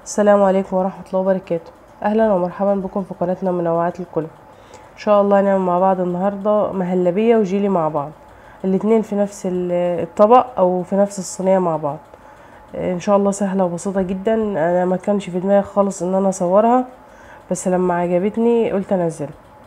السلام عليكم ورحمة الله وبركاته اهلا ومرحبا بكم في قناتنا منوعات الكل ان شاء الله هنعمل مع بعض النهاردة مهلبية وجيلي مع بعض الاتنين في نفس ال- الطبق او في نفس الصينية مع بعض ان شاء الله سهلة وبسيطة جدا انا ما كانش في دماغي خالص ان انا اصورها بس لما عجبتني قلت انزلها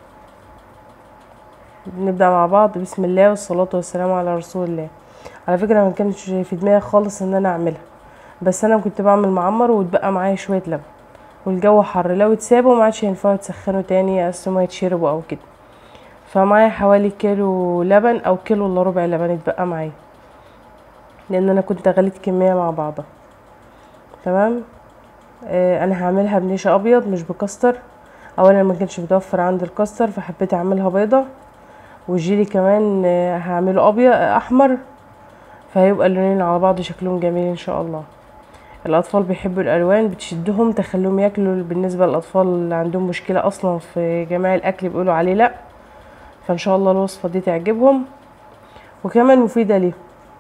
نبدأ مع بعض بسم الله والصلاة والسلام على رسول الله على فكرة ما كانش في دماغي خالص ان انا اعملها بس انا كنت بعمل معمر واتبقى معايا شويه لبن والجو حر لو اتسابوا ما عادش ينفعوا يتسخنوا تاني اصل ما يتشربوا او كده فمعايا حوالي كيلو لبن او كيلو الا ربع لبن اتبقى معايا لان انا كنت غليت كميه مع بعضها تمام آه انا هعملها بنشا ابيض مش بكستر اولا ما كانش متوفر عندي الكستر فحبيت اعملها بيضه والجيلي كمان آه هعمله ابيض احمر فهيبقى اللونين على بعض شكلهم جميل ان شاء الله الاطفال بيحبوا الالوان بتشدهم تخليهم ياكلوا بالنسبه للاطفال اللي عندهم مشكله اصلا في جميع الاكل بيقولوا عليه لا فان شاء الله الوصفه دي تعجبهم وكمان مفيده ليهم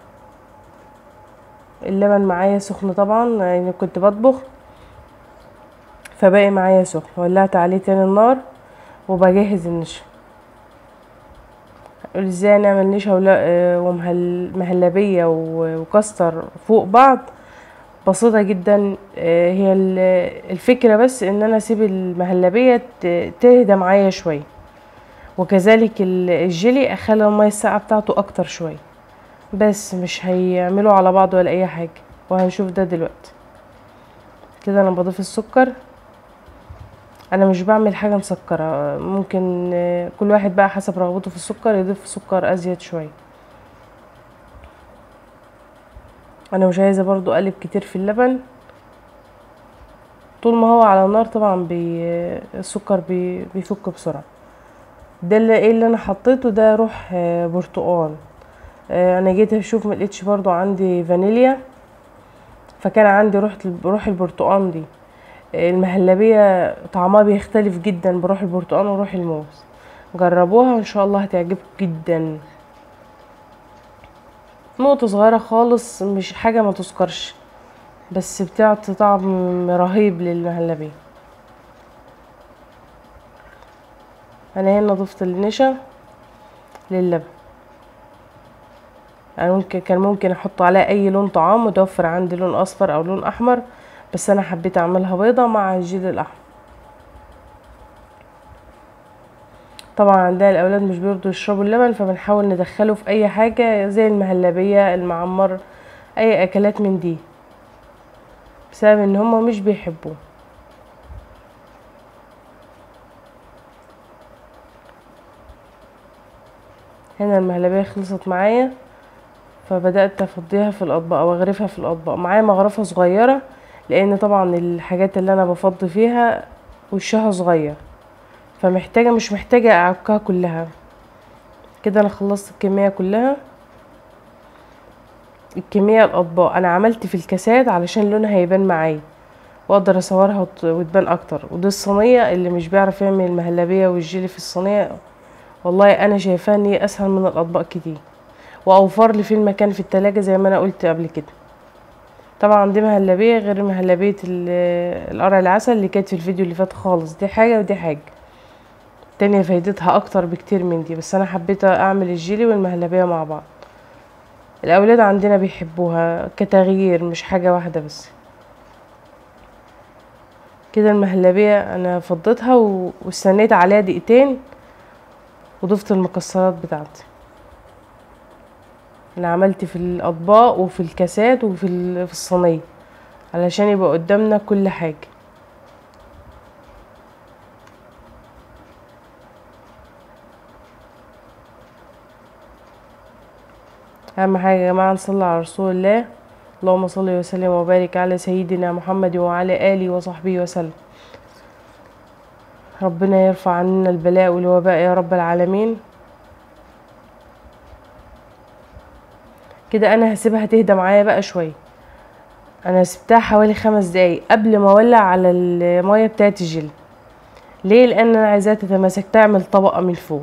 اللبن معايا سخن طبعا يعني كنت بطبخ فباقي معايا سخن ولعت عليه تاني النار وبجهز النشا ازاي نعمل نشا ومهلبيه وكستر فوق بعض بسيطة جدا هي الفكرة بس ان انا اسيب المهلبية تهدى معايا شوية وكذلك الجيلي اخلي المية الساقعة بتاعته اكتر شوية بس مش هيعملوا على بعض ولا اي حاجة وهنشوف ده دلوقتي كده انا بضيف السكر انا مش بعمل حاجة مسكرة ممكن كل واحد بقى حسب رغبته في السكر يضيف سكر ازيد شوية انا مش عايزه برضو اقلب كتير في اللبن طول ما هو على النار طبعا بي السكر بي بيفك بسرعه ده اللي ايه اللي انا حطيته ده روح برتقال انا جيت اشوف ملقتش برضو عندي فانيليا فكان عندي روح روح البرتقال دي المهلبيه طعمها بيختلف جدا بروح البرتقال وروح الموز جربوها وان شاء الله هتعجبكم جدا نقطة صغيرة خالص مش حاجة ما تذكرش بس بتعطي طعم رهيب للمهلبية انا هنا ضفت النشا للبن يعني ممكن كان ممكن احط عليها اي لون طعام متوفر عندي لون اصفر او لون احمر بس انا حبيت اعملها بيضة مع الجيل الاحمر طبعا عندنا الاولاد مش بيرضوا يشربوا اللبن فبنحاول ندخله في اي حاجه زي المهلبيه المعمر اي اكلات من دي بسبب ان هما مش بيحبوه هنا المهلبيه خلصت معايا فبدات افضيها في الاطباق او اغرفها في الاطباق معايا مغرفه صغيره لان طبعا الحاجات اللي انا بفضي فيها وشها صغير فمحتاجه مش محتاجه اعكها كلها كده انا خلصت الكميه كلها الكميه الاطباق انا عملت في الكاسات علشان لونها هيبان معايا واقدر اصورها وتبان اكتر ودي الصينيه اللي مش بيعرف يعمل المهلبيه والجيلي في الصينيه والله انا شايفاها ان هي اسهل من الاطباق كتير واوفر لي في المكان في التلاجة زي ما انا قلت قبل كده طبعا دي مهلبيه غير مهلبيه القرع العسل اللي كانت في الفيديو اللي فات خالص دي حاجه ودي حاجه تانية فايدتها اكتر بكتير من دي بس انا حبيت اعمل الجيلي والمهلبية مع بعض الاولاد عندنا بيحبوها كتغيير مش حاجة واحدة بس كده المهلبية انا فضيتها واستنيت عليها دقيقتين وضفت المكسرات بتاعتي انا عملت في الاطباق وفي الكاسات وفي في الصينيه علشان يبقى قدامنا كل حاجه اهم حاجه يا جماعه نصلي على رسول الله اللهم صل وسلم وبارك على سيدنا محمد وعلى اله وصحبه وسلم ربنا يرفع عننا البلاء والوباء يا رب العالمين كده انا هسيبها تهدى معايا بقى شويه انا سبتها حوالي خمس دقايق قبل ما اولع على الميه بتاعت الجل ليه لان انا عايزاها تتماسك تعمل طبقه من فوق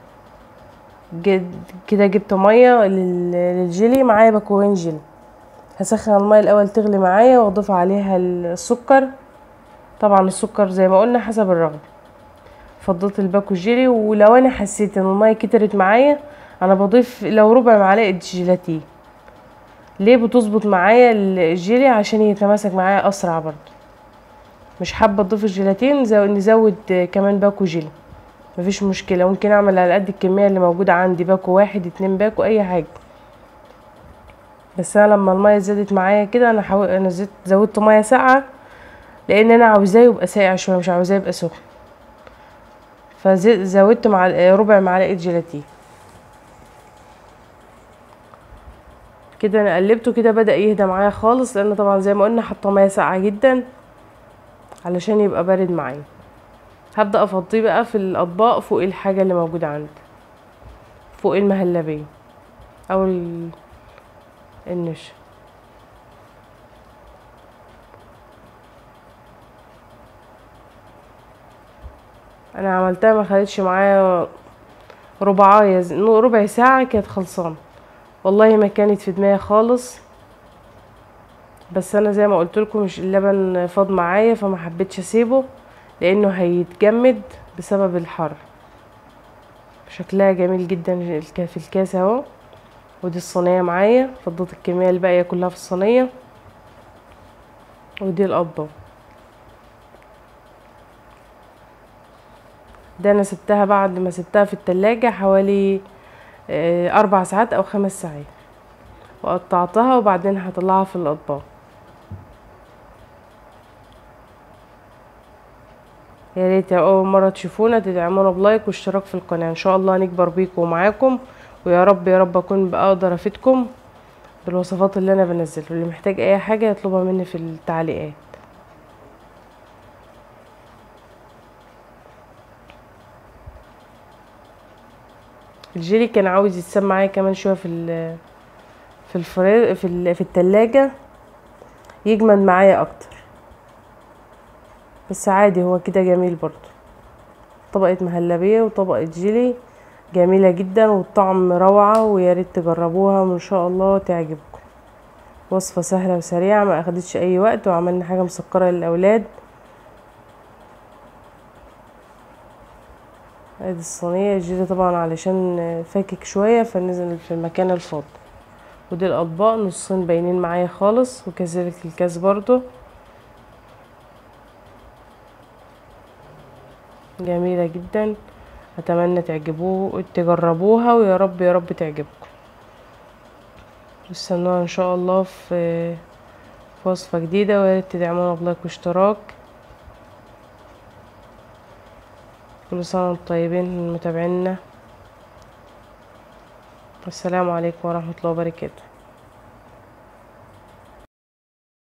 كده جبت ميه للجيلي معايا باكوين جيلي هسخن الميه الاول تغلي معايا واضيف عليها السكر طبعا السكر زي ما قلنا حسب الرغبه فضيت الباكو جيلي ولو انا حسيت ان الميه كترت معايا انا بضيف لو ربع معلقه جيلاتين ليه بتظبط معايا الجيلي عشان يتماسك معايا اسرع برضو مش حابه اضيف الجيلاتين زو نزود كمان باكو جيلي مفيش مشكله ممكن اعمل على قد الكميه اللي موجوده عندي باكو واحد اتنين باكو اي حاجه بس انا لما الميه زادت معايا كده انا حاول انا زدت زودت ميه ساقعه لان انا عاوزاه يبقى ساقع شويه مش عاوزاه يبقى سخن فزودت مع ربع معلقه جيلاتين كده انا قلبته كده بدا يهدى معايا خالص لان طبعا زي ما قلنا حاطه ميه ساقعه جدا علشان يبقى بارد معايا هبدا افضيه بقى في الاطباق فوق الحاجه اللي موجوده عندي فوق المهلبيه او النشا انا عملتها ما خدتش معايا ربعايه ربع ساعه كانت خلصانه والله ما كانت في دماغي خالص بس انا زي ما قلت لكم مش اللبن فاض معايا فما حبيتش اسيبه لانه هيتجمد بسبب الحر شكلها جميل جدا في الكاس اهو ودي الصينيه معايا فضيت الكميه الباقيه كلها في الصينيه ودي القبه ده انا سبتها بعد ما سبتها في التلاجة حوالي اربع ساعات او خمس ساعات وقطعتها وبعدين هطلعها في الاطباق يا ريت اول مره تشوفونا تدعمونا بلايك واشتراك في القناه ان شاء الله نكبر بيكم ومعاكم ويا رب يا رب اكون بقدر افيدكم بالوصفات اللي انا بنزلها واللي محتاج اي حاجه يطلبها مني في التعليقات الجيلي كان عاوز يتساب معايا كمان شويه في ال في الفريز في ال في التلاجة يجمد معايا اكتر بس عادي هو كده جميل برضو طبقة مهلبية وطبقة جيلي جميلة جدا والطعم روعة ويا ريت تجربوها وان شاء الله تعجبكم وصفة سهلة وسريعة ما اخدتش اي وقت وعملنا حاجة مسكرة للاولاد ادي الصينية الجيلي طبعا علشان فاكك شوية فنزل في المكان الفاضي ودي الاطباق نصين باينين معايا خالص وكذلك الكاس برضو جميلة جدا اتمنى تعجبوه تجربوها ويا رب يا رب تعجبكم استنونا ان شاء الله في في وصفة جديدة ويا ريت تدعمونا بلايك واشتراك كل سنة وانتم طيبين متابعينا السلام عليكم ورحمة الله وبركاته